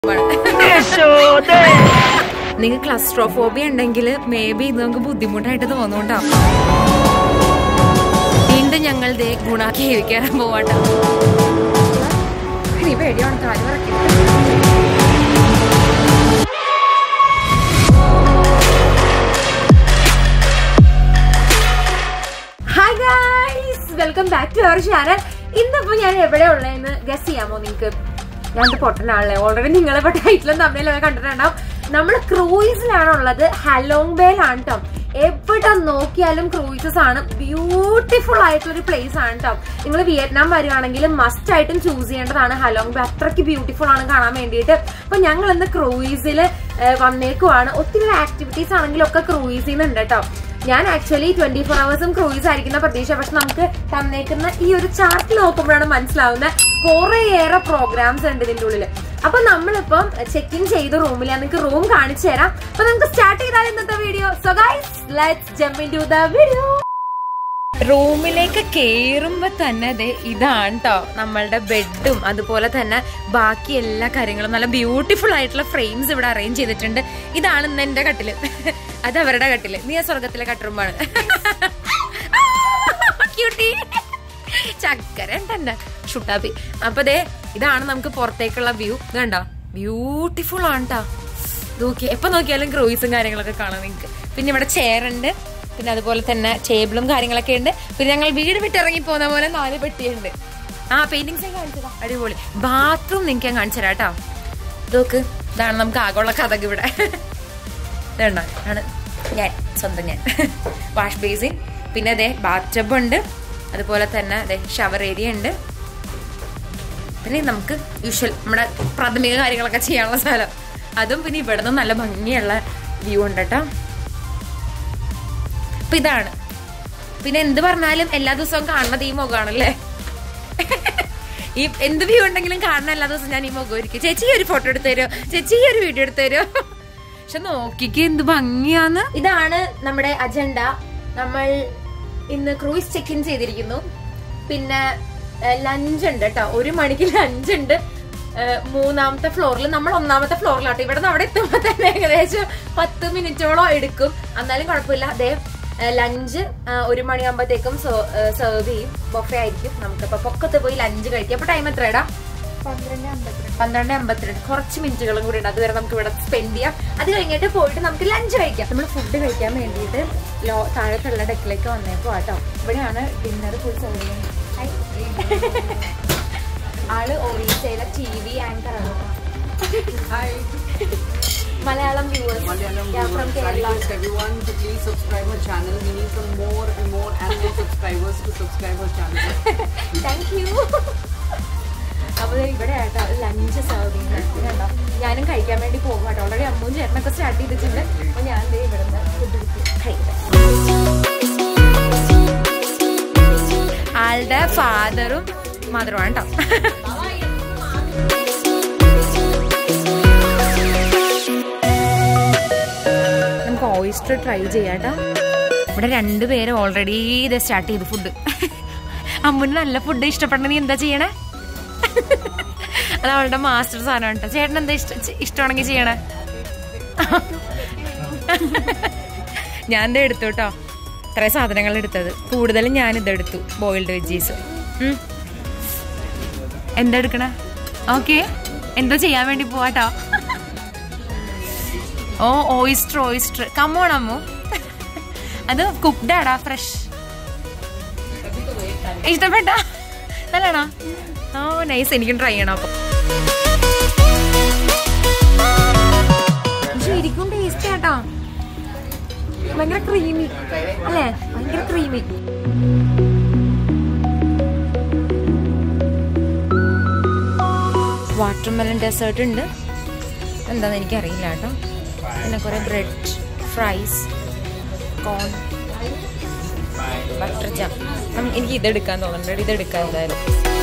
നിങ്ങൾക്ക് ക്ലസ്ട്രോഫോബിയ ഉണ്ടെങ്കിൽ may be ഇത് നമുക്ക് ബുദ്ധിമുട്ടായിട്ട് തോന്നുന്നുണ്ടാവും വീണ്ടും ഞങ്ങൾ ദേ ഗുണ കേവി കയറാൻ പോവാട്ടോ നീ പേടിയാണ് കാല് പറക്കില്ല hi guys welcome back to our channel ഇന്നിപ്പോ ഞാൻ എവിടെ ഉള്ളതെന്ന് ഗസ് ചെയ്യാമോ നിങ്ങൾക്ക് ഞാൻ പൊട്ടനാണല്ലേ ഓൾറെഡി നിങ്ങൾ ഇപ്പൊ ടൈറ്റിലും തമ്മിലൊക്കെ കണ്ടിട്ടുണ്ടാവും നമ്മൾ ക്രൂയിസിലാണ് ഉള്ളത് ഹലോങ് ബേലാണ് കേട്ടോ എവിടെ നോക്കിയാലും ക്രൂയിസസ് ആണ് ബ്യൂട്ടിഫുൾ ആയിട്ടൊരു പ്ലേസ് ആണ് കേട്ടോ നിങ്ങൾ വിയറ്റ്നാം വരുവാണെങ്കിൽ മസ്റ്റ് ആയിട്ടും ചൂസ് ചെയ്യേണ്ടതാണ് ഹലോങ് ബേ അത്രയ്ക്ക് ബ്യൂട്ടിഫുൾ ആണ് കാണാൻ വേണ്ടിയിട്ട് അപ്പൊ ഞങ്ങൾ ഇന്ന് ക്രൂയിസിൽ വന്നേക്കുവാണ് ഒത്തിരി ആക്ടിവിറ്റീസ് ആണെങ്കിലും ഒക്കെ ക്രൂയിസിൽ നിന്ന് ഉണ്ട് കേട്ടോ ഞാൻ ആക്ച്വലി ട്വന്റി ഫോർ അവേഴ്സും ക്രൂയിസ് ആയിരിക്കുന്ന പ്രതീക്ഷ പക്ഷെ നമുക്ക് തന്നേക്കുന്ന ഈ ഒരു ചാർട്ട് നോക്കുമ്പോഴാണ് മനസ്സിലാവുന്നത് കുറേയേറെ പ്രോഗ്രാംസ് ഉണ്ട് ഇതിന്റെ ഉള്ളിൽ അപ്പൊ നമ്മളിപ്പം ചെക്ക് ഇൻ ചെയ്ത റൂമിൽ നിങ്ങൾക്ക് റൂം കാണിച്ചു തരാം അപ്പൊ നമുക്ക് സ്റ്റാർട്ട് ചെയ്താൽ ഇന്നത്തെ video so guys let's jump into the video റൂമിലേക്ക് കേറുമ്പോ തന്നെ ദേ ഇതാണ് കേട്ടോ നമ്മളുടെ ബെഡും അതുപോലെ തന്നെ ബാക്കി എല്ലാ കാര്യങ്ങളും നല്ല ബ്യൂട്ടിഫുൾ ആയിട്ടുള്ള ഫ്രെയിംസ് ഇവിടെ അറേഞ്ച് ചെയ്തിട്ടുണ്ട് ഇതാണ് ഇന്ന് എന്റെ കട്ടില് അത് അവരുടെ കട്ടില് നീ ആ സ്വർഗത്തിലെ കട്ടുറുമ്പാണ് ക്യൂട്ടി ചക്കര ഉണ്ടെന്റെ ഷുട്ടാപ്പി അപ്പൊ ദേ ഇതാണ് നമുക്ക് പുറത്തേക്കുള്ള വ്യൂ ഇത് കണ്ടോ ബ്യൂട്ടിഫുൾ ആണ് കേട്ടോ നോക്കി എപ്പൊ നോക്കിയാലും ക്രൂയിസും കാര്യങ്ങളൊക്കെ കാണാം നിങ്ങൾക്ക് പിന്നെ ഇവിടെ ചെയർ ഉണ്ട് പിന്നെ അതുപോലെ തന്നെ ടേബിളും കാര്യങ്ങളൊക്കെ ഉണ്ട് പിന്നെ ഞങ്ങൾ വീട് വിട്ടിറങ്ങി പോകുന്ന പോലെ നാല് പെട്ടിയുണ്ട് ആ പെയിന്റിങ്സ് ഞാൻ കാണിച്ചതാ അടിപൊളി ബാത്റൂം നിങ്ങൾക്ക് ഞാൻ കാണിച്ചു തരാം കേട്ടോ നോക്ക് ഇതാണ് നമുക്ക് ആകെയുള്ള കഥക് ഇവിടെ ഇതുണ്ടോ ആണ് ഞാൻ സ്വന്തം ഞാൻ വാഷ് ബേസിൻ പിന്നെ അതെ ബാത്ത് ടബ് ഉണ്ട് അതുപോലെ തന്നെ അതെ ഷവർ ഏരിയ ഉണ്ട് പിന്നെ നമുക്ക് യൂഷ്വൽ നമ്മുടെ പ്രാഥമിക കാര്യങ്ങളൊക്കെ ചെയ്യാനുള്ള സ്ഥലം അതും പിന്നെ ഇവിടെ നിന്ന് നല്ല ഭംഗിയുള്ള വ്യൂ ഉണ്ട് കേട്ടോ അപ്പൊ ഇതാണ് പിന്നെ എന്ത് പറഞ്ഞാലും എല്ലാ ദിവസവും കാണുന്നത് ഈ മുഖമാണല്ലേ ഈ എന്ത് വ്യൂ ഉണ്ടെങ്കിലും കാണുന്ന എല്ലാ ദിവസവും ഞാൻ ഈ മുഖം ഒരുക്കും ചേച്ചി ഈ ഒരു ഫോട്ടോ എടുത്തു തരുമോ ചേച്ചി ഈ ഒരു വീഡിയോ എടുത്തു തരുമോ പക്ഷെ നോക്കിക്ക് എന്ത് ഭംഗിയാന്ന് ഇതാണ് നമ്മുടെ അജണ്ട നമ്മൾ ഇന്ന് ക്രൂയിസ് ചെക്ക് ഇൻ ചെയ്തിരിക്കുന്നു പിന്നെ ലഞ്ച് ഉണ്ട് കേട്ടോ ഒരു മണിക്ക് ലഞ്ച് ഉണ്ട് ഏഹ് മൂന്നാമത്തെ ഫ്ലോറിൽ നമ്മൾ ഒന്നാമത്തെ ഫ്ലോറിലാട്ടോ ഇവിടെ നിന്ന് അവിടെ എത്തുമ്പോൾ തന്നെ ഏകദേശം പത്ത് മിനിറ്റോളം എടുക്കും എന്നാലും കുഴപ്പമില്ല അതേ ലഞ്ച് ഒരു മണിയാകുമ്പോഴത്തേക്കും സെർവ് ചെയ്യും ബൊഫെ ആയിരിക്കും നമുക്കിപ്പോ പൊക്കത്ത് പോയി ലഞ്ച് കഴിക്കാം അപ്പൊ ടൈം എത്രയാടാ പന്ത്രണ്ട് അമ്പത്തിരണ്ട് കുറച്ച് മിനിറ്റുകളും കൂടി ഉണ്ട് അതുവരെ നമുക്ക് ഇവിടെ സ്പെൻഡ് ചെയ്യാം അത് കഴിഞ്ഞിട്ട് പോയിട്ട് നമുക്ക് ലഞ്ച് കഴിക്കാം നമ്മൾ ഫുഡ് കഴിക്കാൻ വേണ്ടിയിട്ട് ലോ താഴത്തുള്ള ഡെക്കിലേക്ക് വന്നേക്കോ കേട്ടോ ഇവിടെയാണ് ഡിന്നർ ഫുൾ സെർവ് ആള് ഒറീസയിലെ ടി വി ആങ്കർ ആണ് Malayalam viewers Malayalam Yeah, from viewers, I Kerala. request everyone to please subscribe our channel. We need some more and more and more subscribers to subscribe our channel. Thank you അപ്പോൾ ഇവിടെ ആട്ടോ lunch serve ചെയ്യുന്നത് കണ്ടോ ഞാനും കഴിക്കാൻ വേണ്ടി പോകും കേട്ടോ ഓൾറെഡി അമ്മവും ചേട്ടനൊക്കെ സ്റ്റാർട്ട് ചെയ്തിട്ടുണ്ട് അപ്പോൾ ഞാൻ ദേ ഇവിടെ നിന്ന് ഫുഡ് എടുത്ത് കഴിക്കട്ടെ ആളുടെ ഫാദറും മദറുമാണ് കേട്ടോ നമുക്ക് ഓയിസ്റ്റർ ട്രൈ ചെയ്യാട്ടോ ഇവിടെ രണ്ടുപേരും ഓൾറെഡി ഇത് സ്റ്റാർട്ട് ചെയ്തു ഫുഡ് അമ്മുന് നല്ല ഫുഡ് ഇഷ്ടപ്പെടണ നീ എന്താ ചെയ്യണേ അത് അവളുടെ മാസ്റ്റർ സാധനം കേട്ടോ ചേട്ടൻ എന്താ ഇഷ്ട ഇഷ്ടമാണെങ്കിൽ ചെയ്യണേ ഞാൻ ഇത് എടുത്തു കേട്ടോ ഇത്രയും സാധനങ്ങൾ എടുത്തത് കൂടുതലും ഞാൻ ഇതെടുത്തു ബോയിൽഡ് വെജീസ് എന്താ എടുക്കണേ ഓക്കെ എന്തോ ചെയ്യാൻ വേണ്ടി പോവാട്ടോ oh oyster oyster come on Ammu അത് കുക്ക്ഡ് ആടാ ഫ്രഷ് ഇഷ്ടപ്പെട്ട നല്ലതാണോ ഓ നൈസ് എനിക്കും ട്രൈ ചെയ്യണം അപ്പം ശരിക്കും ടേസ്റ്റ് ആട്ടോ ഭയങ്കര ക്രീമി അല്ലേ ഭയങ്കര ക്രീമി വാട്ടർമെലൺ ഡെസേർട്ട് ഉണ്ട് എന്താന്ന് എനിക്കറിയില്ല കേട്ടോ പിന്നെ കുറേ bread fries corn butter jam എനിക്ക് ഇതെടുക്കാൻ തോന്നുന്നുണ്ട് ഇതെടുക്കാൻ എന്തായാലും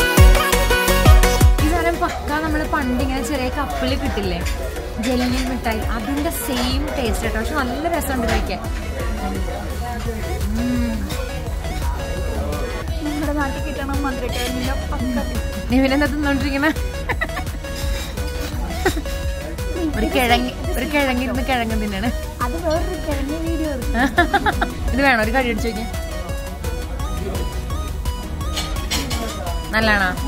ഈ സാധനം പക്ക നമ്മൾ പണ്ട് ഇങ്ങനെ ചെറിയ കപ്പിൽ കിട്ടില്ലേ ജെല്ലി മിഠായി അതിന്റെ സെയിം ടേസ്റ്റ് കേട്ടോ പക്ഷെ നല്ല രസമുണ്ട് കഴിക്കാൻ നമ്മുടെ നാട്ടിൽ കിട്ടണം മധുരക്കിഴങ്ങിന്റെ പക്ക നീ പിന്നെ എന്താ തിന്നോണ്ടിരിക്കണ ഒരു കിഴങ്ങ് ഒരു കിഴങ്ങിരുന്ന് കിഴങ്ങ് തിന്നാണ് അത് വേറൊരു കിഴങ്ങ് വീഡിയോ ഇത് വേണോ ഒരു കടി അടിച്ചു നോക്കിയാ നല്ലതാണോ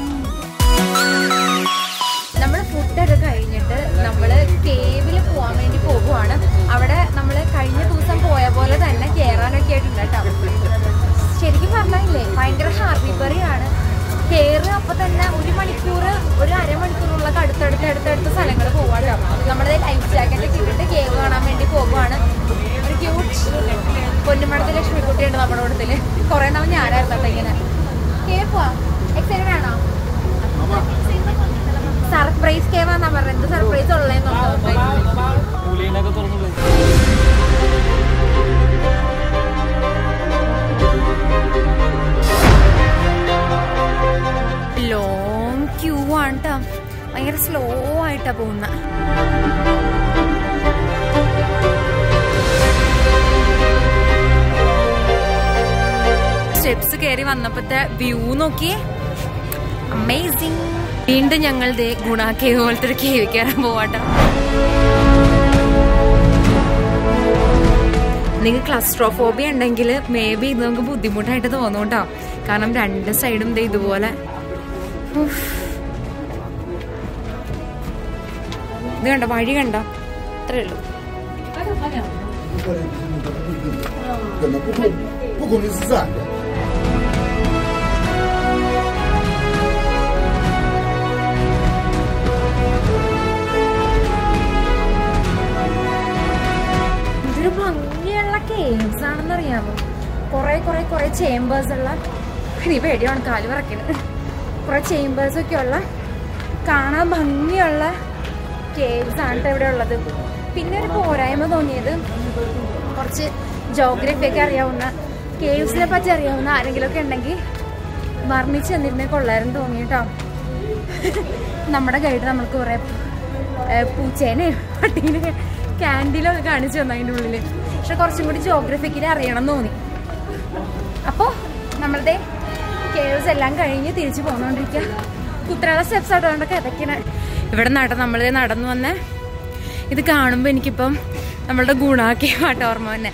നമ്മൾ ഫുഡൊക്കെ കഴിഞ്ഞിട്ട് നമ്മൾ കേവിൽ പോകാൻ വേണ്ടി പോകുവാണ് അവിടെ നമ്മൾ കഴിഞ്ഞ ദിവസം പോയ പോലെ തന്നെ കയറാനൊക്കെ ആയിട്ടുണ്ട് കേട്ടോ ശരിക്കും പറഞ്ഞില്ലേ ഭയങ്കര ഹാർബിബറിയാണ് കയറുക അപ്പൊ തന്നെ ഒരു മണിക്കൂർ ഒരു അരമണിക്കൂറുള്ളൊക്കെ അടുത്തടുത്ത് അടുത്തടുത്ത സ്ഥലങ്ങൾ പോവാട്ടോ നമ്മളത് ലൈഫ് ജാക്കറ്റ് ഒക്കെ ഇട്ടിട്ട് കേവ് കാണാൻ വേണ്ടി പോകുവാണ് ഒരു ക്യൂട്ട് പൊന്നുമടത്ത് ലക്ഷ്മിക്കുട്ടിയുണ്ട് നമ്മുടെ കൂട്ടത്തില് കുറെ നാൾ ഞാനായിരുന്നു കേട്ടോ ഇങ്ങനെ കേവ് പോവാം എക്സൈറ്റഡ് ആണോ സർപ്രൈസ് കേവാന്നാ പറഞ്ഞത് എന്ത് സർപ്രൈസ് ഉള്ളതെന്നൊക്കെ കൂലീനൊക്കെ തുറന്നു ലോങ് ക്യൂ ആണ് ട്ടോ ഭയങ്കര സ്ലോ ആയിട്ടാ പോകുന്ന സ്റ്റെപ്സ് കയറി വന്നപ്പോഴത്തെ വ്യൂ നോക്കിയേ അമേസിങ് വീണ്ടും ഞങ്ങൾ ദേ ഗുണ കേവ് പോലത്തെ ഒരു കേവ് കയറാൻ പോവാട്ടോ നിങ്ങൾക്ക് ക്ലസ്ട്രോഫോബിയ ഉണ്ടെങ്കിൽ മേ ബി ഇത് നമുക്ക് ബുദ്ധിമുട്ടായിട്ട് തോന്നും കേട്ടോ കാരണം രണ്ട് സൈഡും ദേ ഇതുപോലെ ഉഫ്. ഇത് കണ്ടോ വഴി കണ്ടോ അത്രേ ഉള്ളൂ 不公不公平是自然的。 ഇതൊരു ഭംഗിയുള്ള കേവ്സ് ആണെന്ന് അറിയാമോ കുറെ കുറെ കുറെ ചേമ്പേഴ്സ് ഉള്ള നീ പേടിയാണ് കാല് പറക്കുന്നത് കുറെ ചേമ്പേഴ്സ് ഒക്കെ ഉള്ള കാണാൻ ഭംഗിയുള്ള കേവ്സ് ആണ് ട്ടോ ഇവിടെ ഉള്ളത് പിന്നെ ഒരു പോരായ്മ തോന്നിയത് കുറച്ച് ജോഗ്രഫി ഒക്കെ അറിയാവുന്ന കേവ്സിനെ പറ്റി അറിയാവുന്ന ആരെങ്കിലും ഒക്കെ ഉണ്ടെങ്കിൽ വർണ്ണിച്ച് തന്നിരുന്നേ കൊള്ളായിരുന്നു തോന്നി കേട്ടോ നമ്മുടെ ഗൈഡ് നമുക്ക് കുറെ ഏഹ്, പൂച്ചേനെ പട്ടീനെ ക്യാൻഡിലൊക്കെ കാണിച്ചു തന്നു അതിൻ്റെ ഉള്ളിൽ പക്ഷെ കുറച്ചും കൂടി ജോഗ്രഫിക്കലി അറിയണം എന്ന് തോന്നി അപ്പോൾ നമ്മളുടെ കേവ്സ് എല്ലാം കഴിഞ്ഞ് തിരിച്ചു പോന്നുകൊണ്ടിരിക്കുക കുട്ടനാളെ സ്റ്റെപ്സ് ആയതുകൊണ്ടൊക്കെ ഇതൊക്കെയാണ് ഇവിടെ നട നമ്മളിത് നടന്നു വന്നേ ഇത് കാണുമ്പോൾ എനിക്കിപ്പം നമ്മളുടെ ഗുണാക്കി പാട്ട് ഓർമ്മ തന്നെ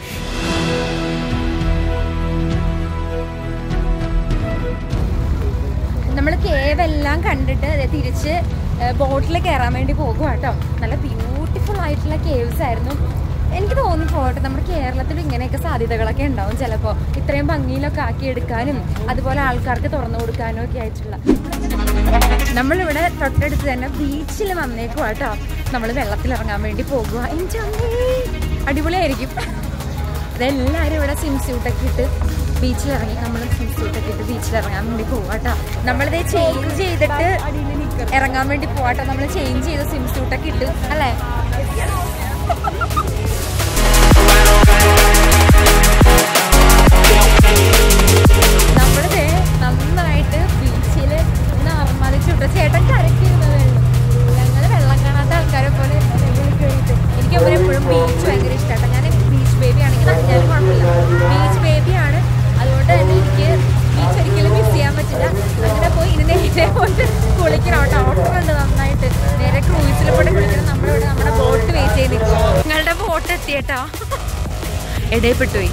നമ്മൾ കേവ് എല്ലാം കണ്ടിട്ട് ദേ തിരിച്ച് ബോട്ടിൽ കയറാൻ വേണ്ടി പോകുക കേട്ടോ നല്ല ബ്യൂട്ടിഫുൾ ആയിട്ടുള്ള കേവ്സ് ആയിരുന്നു എനിക്ക് തോന്നി പോട്ടെ നമ്മുടെ കേരളത്തിൽ ഇങ്ങനെയൊക്കെ സാധ്യതകളൊക്കെ ഉണ്ടാവും ചിലപ്പോൾ ഇത്രയും ഭംഗിയിലൊക്കെ ആക്കി എടുക്കാനും അതുപോലെ ആൾക്കാർക്ക് തുറന്നു കൊടുക്കാനും ഒക്കെ ആയിട്ടുള്ള നമ്മളിവിടെ തൊട്ടടുത്ത് തന്നെ ബീച്ചിൽ വന്നേക്കുക കേട്ടോ നമ്മൾ വെള്ളത്തിൽ ഇറങ്ങാൻ വേണ്ടി പോകുക എൻ്റെ അമ്മേ അടിപൊളിയായിരിക്കും അതെല്ലാവരും ഇവിടെ സ്വിം സ്യൂട്ടൊക്കെ ഇട്ട് ബീച്ചിൽ ഇറങ്ങി നമ്മൾ സ്വിം സ്യൂട്ടൊക്കെ ഇട്ട് ബീച്ചിൽ ഇറങ്ങാൻ വേണ്ടി പോവാട്ടോ നമ്മളിത് ചേഞ്ച് ചെയ്തിട്ട് ഇറങ്ങാൻ വേണ്ടി പോവാട്ടോ നമ്മൾ ചേഞ്ച് ചെയ്ത് സ്വിം സ്യൂട്ടൊക്കെ ഇട്ട് അല്ലേ നമ്മളിത് നന്നായിട്ട് ബീച്ചിൽ നർമ്മതിച്ചിട്ട് ചേട്ടൻ കരക്കിരുന്നതേ ഉള്ളൂ ഞങ്ങള് വെള്ളം കാണാത്ത ആൾക്കാരെ പോലെ എനിക്ക് അവർ എപ്പോഴും ബീച്ച് ഭയങ്കര ഇഷ്ടമാണ് ഞാൻ ബീച്ച് ബേബി ആണെങ്കിൽ നനഞ്ഞാലും കുഴപ്പമില്ല ബീച്ച് ബേബിയാണ് അതുകൊണ്ട് തന്നെ എനിക്ക് ബീച്ച് ഒരിക്കലും മിസ് ചെയ്യാൻ പറ്റില്ല അങ്ങനെ പോയി ഇനി നേരെ പോയിട്ട് കുളിക്കണം കേട്ടോ ഓട്ടർ ഉണ്ട് നന്നായിട്ട് നേരെ ക്രൂസിൽ പോയിട്ട് കുളിക്കണം നമ്മളിവിടെ നമ്മുടെ ബോട്ട് വെയിറ്റ് ചെയ്ത് നിൽക്കും നിങ്ങളുടെ ബോട്ട് എത്തിയേട്ടാ ഇടയിൽപ്പെട്ടുപോയി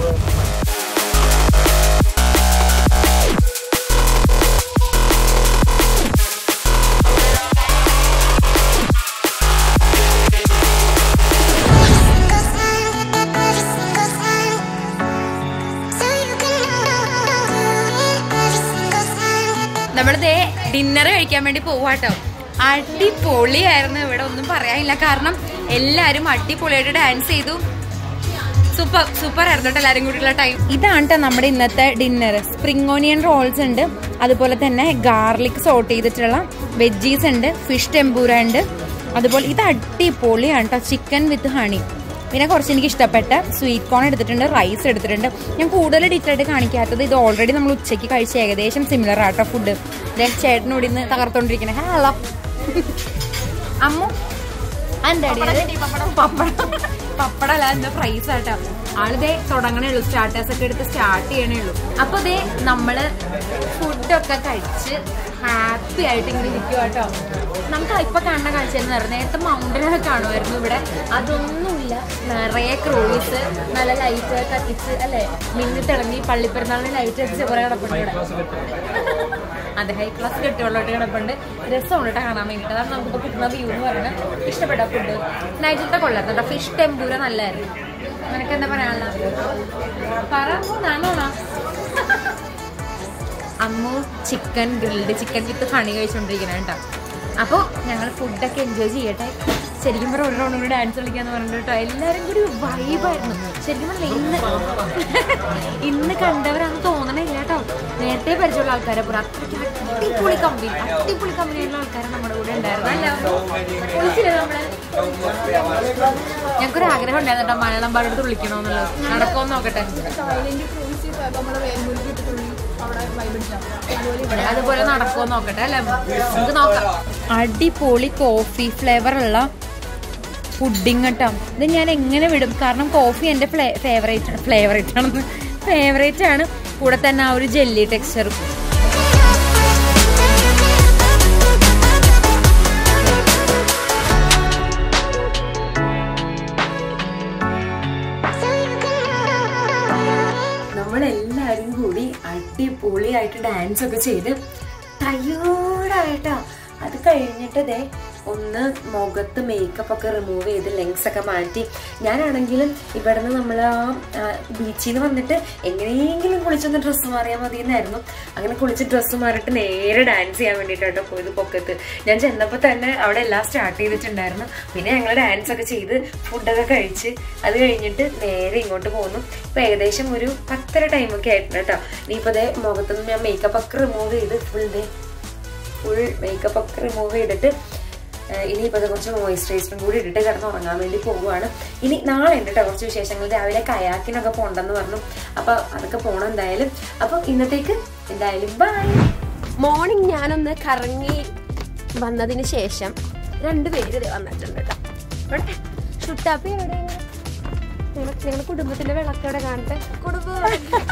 നമ്മളിതേ ഡിന്നർ കഴിക്കാൻ വേണ്ടി പോവാട്ടോ അടിപൊളിയായിരുന്നു ഇവിടെ ഒന്നും പറയാനില്ല കാരണം എല്ലാരും അടിപൊളിയായിട്ട് ഡാൻസ് ചെയ്തു സൂപ്പർ സൂപ്പർ ആയിരുന്നു കേട്ടോ എല്ലാരും കൂടിയുള്ള ടൈം ഇതാണ് ട്ടോ നമ്മുടെ ഇന്നത്തെ ഡിന്നർ സ്പ്രിംഗ് ഓണിയൻ റോൾസ് ഉണ്ട് അതുപോലെ തന്നെ ഗാർലിക് സോട്ട് ചെയ്തിട്ടുള്ള വെജീസ് ഉണ്ട് ഫിഷ് ടെമ്പൂര ഉണ്ട് അതുപോലെ ഇത് അടിപൊളിയാണ് കേട്ടോ ചിക്കൻ വിത്ത് ഹണി പിന്നെ കുറച്ച് എനിക്ക് ഇഷ്ടപ്പെട്ട സ്വീറ്റ് കോൺ എടുത്തിട്ടുണ്ട് റൈസ് എടുത്തിട്ടുണ്ട് ഞാൻ കൂടുതൽ ഡീറ്റെയിൽ ആയിട്ട് കാണിക്കാത്തത് ഇത് ഓൾറെഡി നമ്മൾ ഉച്ചയ്ക്ക് കഴിച്ച ഏകദേശം സിമിലർ ആട്ടോ ഫുഡ് ചേട്ടനോട് ഇന്ന് തകർത്തോണ്ടിരിക്കണേ ഹലോ അമ്മു എന്താടി പപ്പടം പപ്പടല്ല എന്താ പ്രൈസ് ആട്ടോ ആളിതേ തുടങ്ങണേ ഉള്ളൂ സ്റ്റാർട്ടേഴ്സ് ഒക്കെ എടുത്ത് സ്റ്റാർട്ട് ചെയ്യണേ ഉള്ളൂ അപ്പൊ ദേ നമ്മള് ഫുഡൊക്കെ കഴിച്ച് ഹാപ്പി ആയിട്ട് ഇങ്ങനെ ഇരിക്കുക കേട്ടോ നമുക്ക് ഇപ്പൊ കാണുന്ന കാഴ്ച എന്ന് പറഞ്ഞാൽ നേരത്തെ മൗണ്ടനൊക്കെ കാണുമായിരുന്നു ഇവിടെ അതൊന്നുമില്ല നിറയെ ക്രൂയിസ് നല്ല ലൈറ്റ് കത്തിച്ച് അല്ലെ മിന്നി തിളങ്ങി പള്ളിപ്പെരുന്നാളിന് ലൈറ്റ് കത്തിച്ച് കുറെ കിടപ്പുണ്ട് ഇവിടെ അതെ ഹൈ ക്ലാസ് കെട്ടുള്ളോട്ട് കിടപ്പുണ്ട് രസമാണ് കേട്ടോ കാണാൻ വേണ്ടിയിട്ട് അതാണ് നമുക്കിപ്പോൾ കിട്ടുന്ന വ്യൂ എന്ന് പറയുന്നത് ഇഷ്ടപ്പെട്ട ഫുഡ് നൈറ്റിലത്തെ കൊള്ളാത്ത കേട്ടോ ഫിഷ് ടെമ്പൂര നല്ലതായിരുന്നു നിനക്ക് എന്താ പറയാനുള്ള പറ നാണോണോ Ammu chicken grilled chicken with honey കഴിച്ചുകൊണ്ടിരിക്കണം കേട്ടോ അപ്പോൾ ഞങ്ങൾ ഫുഡൊക്കെ എൻജോയ് ചെയ്യട്ടെ ശരിക്കും പറഞ്ഞാൽ ഒരു റൗണ്ട് കൂടി ഡാൻസ് കളിക്കാന്ന് പറഞ്ഞിട്ട് കേട്ടോ എല്ലാവരും കൂടി വൈബായിരുന്നു ശരിക്കും പറഞ്ഞാൽ ഇന്ന് ഇന്ന് കണ്ടവരാന്ന് തോന്നണില്ല കേട്ടോ നേരത്തെ പരിചയമുള്ള ആൾക്കാരെ പുറം അത്രയ്ക്ക് അടിപൊളി കമ്പനി അടിപൊളി കമ്പനിയുള്ള ആൾക്കാരെ നമ്മുടെ കൂടെ ഉണ്ടായിരുന്നു അല്ല വിളിച്ചില്ലേ നമ്മള് ഞങ്ങൾക്കൊരു ആഗ്രഹം ഉണ്ടായിരുന്നു കേട്ടോ മലയാളം പാടെടുത്ത് വിളിക്കണമെന്നുള്ളത് നടക്കുമോ നോക്കട്ടെ അതുപോലെ നടക്കുമോ നോക്കട്ടെ അല്ലേ നമുക്ക് നോക്കാം അടിപൊളി കോഫി ഫ്ലേവർ ഉള്ള പുഡിങ് കേട്ടോ ഇത് ഞാൻ എങ്ങനെ വിടും കാരണം കോഫി എൻ്റെ ഫേവറേറ്റ് ഫ്ലേവറേറ്റ് ആണെന്ന് ഫേവറേറ്റ് ആണ് കൂടെ തന്നെ ആ ഒരു ജെല്ലി ടെക്സ്ചറും നമ്മളെല്ലാരും കൂടി അടിപൊളിയായിട്ട് ഡാൻസ് ഒക്കെ ചെയ്ത് ടയേർഡായിട്ടാ അത് കഴിഞ്ഞിട്ട് ദേ ഒന്ന് മുഖത്ത് മേക്കപ്പ് ഒക്കെ റിമൂവ് ചെയ്ത് ലെങ്സ് ഒക്കെ മാറ്റി ഞാനാണെങ്കിലും ഇവിടെ നിന്ന് നമ്മൾ ആ ബീച്ചിൽ നിന്ന് വന്നിട്ട് എങ്ങനെയെങ്കിലും കുളിച്ചൊന്ന് ഡ്രസ്സ് മാറിയാൽ മതി എന്നായിരുന്നു അങ്ങനെ കുളിച്ച് ഡ്രസ്സ് മാറിയിട്ട് നേരെ ഡാൻസ് ചെയ്യാൻ വേണ്ടിയിട്ടോ പോയത് പൊക്കത്ത് ഞാൻ ചെന്നപ്പോൾ തന്നെ അവിടെ എല്ലാം സ്റ്റാർട്ട് ചെയ്തിട്ടുണ്ടായിരുന്നു പിന്നെ ഞങ്ങൾ ഡാൻസ് ഒക്കെ ചെയ്ത് ഫുഡൊക്കെ കഴിച്ച് അത് കഴിഞ്ഞിട്ട് നേരെ ഇങ്ങോട്ട് പോന്നു ഇപ്പം ഏകദേശം ഒരു പത്തര ടൈമൊക്കെ ആയിട്ടുണ്ട് കേട്ടോ ഇനിയിപ്പോൾ ദേ മുഖത്തുനിന്ന് ഞാൻ മേക്കപ്പ് ഒക്കെ റിമൂവ് ചെയ്ത് ഫുൾ ദേ ഫുൾ മേക്കപ്പ് ഒക്കെ റിമൂവ് ചെയ്തിട്ട് ഏഹ് ഇനിയിപ്പോൾ ഇത് കുറച്ച് മോയിസ്ചറൈസറും കൂടി ഇട്ടിട്ട് കിടന്ന് ഉറങ്ങാൻ വേണ്ടി പോവുകയാണ് ഇനി നാളെ ഉണ്ട് കേട്ടോ കുറച്ച് വിശേഷങ്ങൾ രാവിലെ കയാക്കിനൊക്കെ പോകണ്ടെന്ന് പറഞ്ഞു അപ്പോൾ അതൊക്കെ പോകണം എന്തായാലും അപ്പോൾ ഇന്നത്തേക്ക് എന്തായാലും ബൈ മോർണിംഗ് ഞാനൊന്ന് കറങ്ങി വന്നതിന് ശേഷം രണ്ടുപേര് ദേ വന്നിട്ടുണ്ട് കേട്ടോ ഇവിടെ ഷുട്ടാപ്പി എവിടെയാണ് ഞങ്ങളുടെ ഞങ്ങളുടെ കുടുംബത്തിന്റെ വിളക്ക് എവിടെ കാണട്ടെ കുടുംബ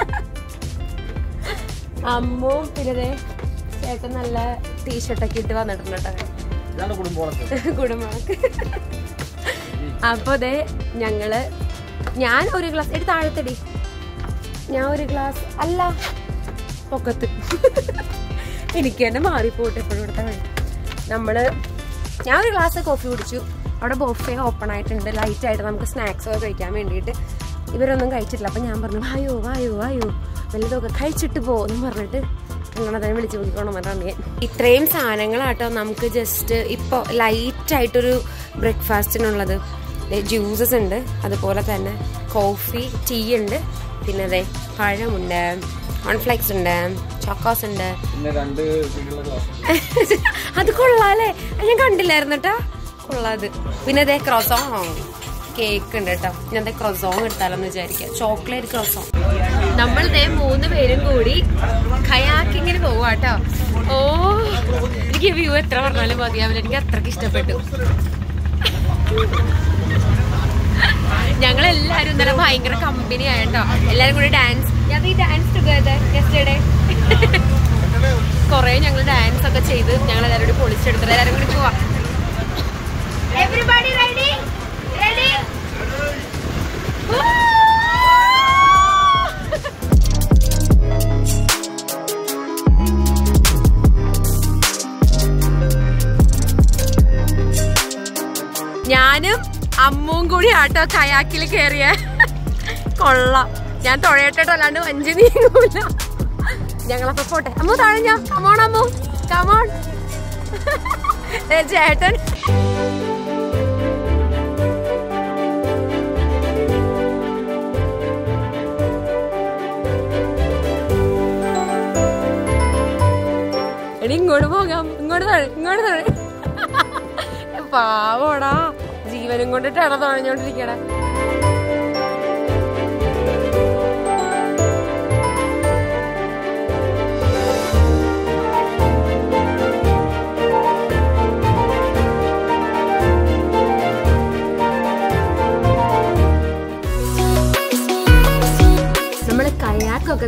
അമ്മും പിന്നെ ദേ ചേട്ടൻ നല്ല ടീഷർട്ടൊക്കെ ഇട്ട് വന്നിട്ടുണ്ട് കേട്ടോ ഇതാണ് കുടുംബോളത്ത് കുടുംബങ്ങൾക്ക് അപ്പൊ ദേ ഞങ്ങള് ഞാൻ ഒരു ഗ്ലാസ് എടുത്ത് താഴത്തടി ഞാൻ ഒരു ഗ്ലാസ് അല്ല പൊക്കത്ത് എനിക്ക് തന്നെ മാറിപ്പോട്ടെ എപ്പോഴും ഇവിടുത്തെ വഴി നമ്മള് ഞാൻ ഒരു ഗ്ലാസ് കോഫി കുടിച്ചു അവിടെ ബൊഫേ ഓപ്പൺ ആയിട്ടുണ്ട് ലൈറ്റ് ആയിട്ട് നമുക്ക് സ്നാക്സ് ഒക്കെ കഴിക്കാൻ വേണ്ടിയിട്ട് ഇവരൊന്നും കഴിച്ചിട്ടില്ല അപ്പം ഞാൻ പറഞ്ഞു വായോ വായോ വായോ വല്ലതൊക്കെ കഴിച്ചിട്ട് പോകുന്നു പറഞ്ഞിട്ട് അങ്ങനെ വിളിച്ചു നോക്കിക്കോണം പറഞ്ഞാൽ ഇത്രയും സാധനങ്ങളാട്ടോ നമുക്ക് ജസ്റ്റ് ഇപ്പോൾ ലൈറ്റായിട്ടൊരു ബ്രേക്ക്ഫാസ്റ്റിനുള്ളത് ജ്യൂസസ് ഉണ്ട് അതുപോലെ തന്നെ കോഫി ടീ ഉണ്ട് പിന്നെ അതെ പഴമുണ്ട് കോൺഫ്ലെക്സ് ഉണ്ട് ചോക്കോസ് ഉണ്ട് പിന്നെ രണ്ട് കുട്ടികളുടെ ക്ലാസ് അത് കൊള്ളാല്ലേ അത് ഞാൻ കണ്ടില്ലായിരുന്നു കേട്ടോ കൊള്ളാത് പിന്നെ അതെ ക്രോസോ കേക്ക് ഉണ്ട് കേട്ടോ ഞാൻ അതെ ക്രോസോ എടുത്താലെന്ന് വിചാരിക്കാം ചോക്ലേറ്റ് ക്രോസോ നമ്മൾ ഇതേ മൂന്ന് പേരും കൂടി ഖയാക്കിങ്ങിന് പോവാട്ടോ ഓ എനിക്ക് വ്യൂ എത്ര പറഞ്ഞാലും മതിയാവില്ല എനിക്ക് അത്രക്ക് ഇഷ്ടപ്പെട്ടു ഞങ്ങൾ എല്ലാരും ഇന്നലെ ഭയങ്കര കമ്പനി ആയിട്ടോ എല്ലാരും കൂടി ഡാൻസ് ഞാൻ ഈ ഡാൻസ് ടുഗദർ യെസ്റ്റർഡേ കൊറേ ഞങ്ങൾ ഡാൻസ് ഒക്കെ ചെയ്ത് ഞങ്ങൾ എല്ലാവരും കൂടി പൊളിച്ചെടുത്തിട്ട് എല്ലാവരും കൂടി പോവാം എവറിബഡി റെഡി റെഡി ഞാനും അമ്മും കൂടി ആട്ടോ കയാക്കിൽ കയറിയ കൊള്ളാം ഞാൻ തുഴയട്ടോ അല്ലാണ്ട് വഞ്ചി നീങ്ങൂല ഞങ്ങളപ്പോ പോട്ടെ അമ്മു താഴെ ഞാൻ കമോൺ അമ്മു കമോൺ ചേട്ടൻ എടി ഇങ്ങോട്ട് പോകാം ഇങ്ങോട്ട് താഴെ ഇങ്ങോട്ട് താഴെ പാവോടാ ജീവനും കൊണ്ടിട്ടാണ് തുഴഞ്ഞോണ്ടിരിക്കണേ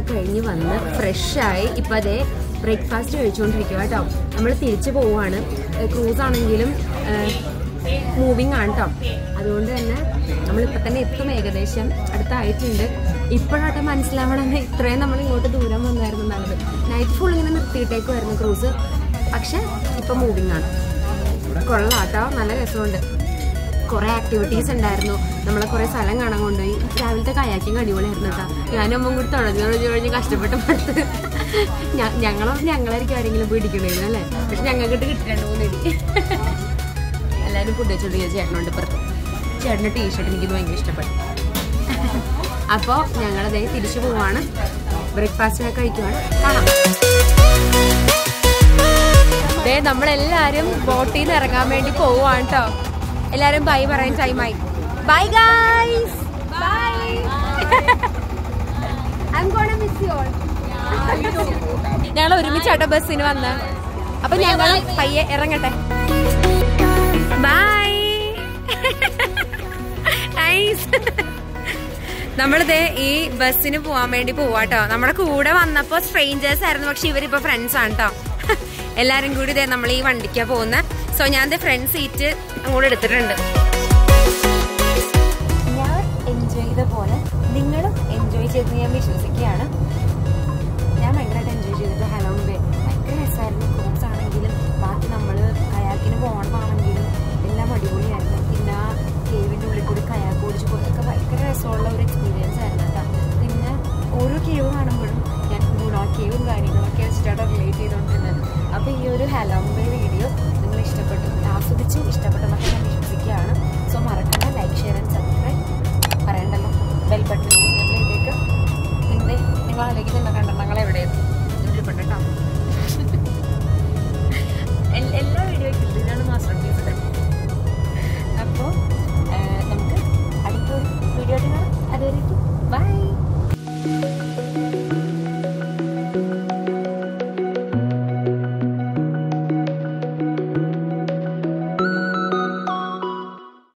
കഴിഞ്ഞ് വന്ന് ഫ്രഷായി ഇപ്പം അതേ ബ്രേക്ക്ഫാസ്റ്റ് കഴിച്ചുകൊണ്ടിരിക്കുക കേട്ടോ നമ്മൾ തിരിച്ചു പോവുകയാണ് ക്രൂസ് ആണെങ്കിലും മൂവിങ് ആണ് കേട്ടോ അതുകൊണ്ട് തന്നെ നമ്മളിപ്പോൾ തന്നെ എത്തും ഏകദേശം അടുത്തായിട്ടുണ്ട് ഇപ്പോഴാട്ടെ മനസ്സിലാവണം ഇത്രയും നമ്മൾ ഇങ്ങോട്ട് ദൂരം വന്നായിരുന്നു എന്നുള്ളത് നൈറ്റ് ഫുൾ ഇങ്ങനെ നിർത്തിയിട്ടേക്കുമായിരുന്നു ക്രൂസ് പക്ഷെ ഇപ്പം മൂവിങ് ആണ് കൊള്ളാട്ടോ നല്ല രസമുണ്ട് കുറെ ആക്ടിവിറ്റീസ് ഉണ്ടായിരുന്നു നമ്മളെ കുറെ സ്ഥലം കാണാൻ കൊണ്ടുപോയി രാവിലത്തെ കയാക്കിങ് അടിപൊളിയായിരുന്നു കേട്ടോ ഞാനും അമ്മ കൂടി തുഴഞ്ഞു തുഴഞ്ഞു തുഴഞ്ഞ് കഷ്ടപ്പെട്ട് പടുത്ത് ഞങ്ങളും ഞങ്ങളായിരിക്കും ആരെങ്കിലും പിടിക്കണേന്ന് അല്ലേ പക്ഷെ ഞങ്ങൾക്ക് കിട്ടി രണ്ട് മൂന്ന് ഇടി എല്ലാവരും ഫുഡ് വെച്ചോണ്ടിരിക്കുക ചേട്ടനുണ്ട് ഇപ്പുറത്ത് ചേട്ടൻ്റെ ടീഷർട്ട് എനിക്കിത് ഭയങ്കര ഇഷ്ടപ്പെട്ടു അപ്പോൾ ഞങ്ങളതേ തിരിച്ചു പോവാണ് ബ്രേക്ക്ഫാസ്റ്റ് ഒക്കെ കഴിക്കുവാണ് കാണാം ദേ നമ്മളെല്ലാരും ബോട്ടിൽ നിന്ന് ഇറങ്ങാൻ വേണ്ടി പോവാണ് കേട്ടോ എല്ലാരും ബൈ പറയാൻ ടൈമായി bye guys bye I gonna miss you all ഞങ്ങൾ ഒരുമിച്ചാട്ടോ ബസ്സിന് വന്ന അപ്പൊ ഞങ്ങൾ പയ്യെ ഇറങ്ങട്ടെ ബൈ നൈസ് നമ്മളിത് ഈ ബസ്സിന് പോവാൻ വേണ്ടി പോവാട്ടോ നമ്മുടെ കൂടെ വന്നപ്പോ സ്ട്രേഞ്ചേഴ്സ് ആയിരുന്നു പക്ഷെ ഇവരിപ്പോ ഫ്രണ്ട്സ് ആണ് കേട്ടോ എല്ലാരും കൂടി ഇതേ നമ്മൾ ഈ വണ്ടിക്കാ പോകുന്നത് സോ ഞാൻ ഫ്രണ്ട് സീറ്റ് അങ്ങോട്ട് എടുത്തിട്ടുണ്ട് ഞാൻ എൻജോയ് ചെയ്ത പോലെ നിങ്ങളും എൻജോയ് ചെയ്ത് ഞാൻ വിശ്വസിക്കുകയാണ് ഞാൻ ഭയങ്കരമായിട്ട് എൻജോയ് ചെയ്തിട്ട് ഹലോം ബേ ഭയങ്കര രസമായിരുന്നു ക്രൂസ് ആണെങ്കിലും ബാക്കി നമ്മൾ കയാക്കിന് പോകണമാണെങ്കിലും എല്ലാം അടിപൊളിയായിരുന്നു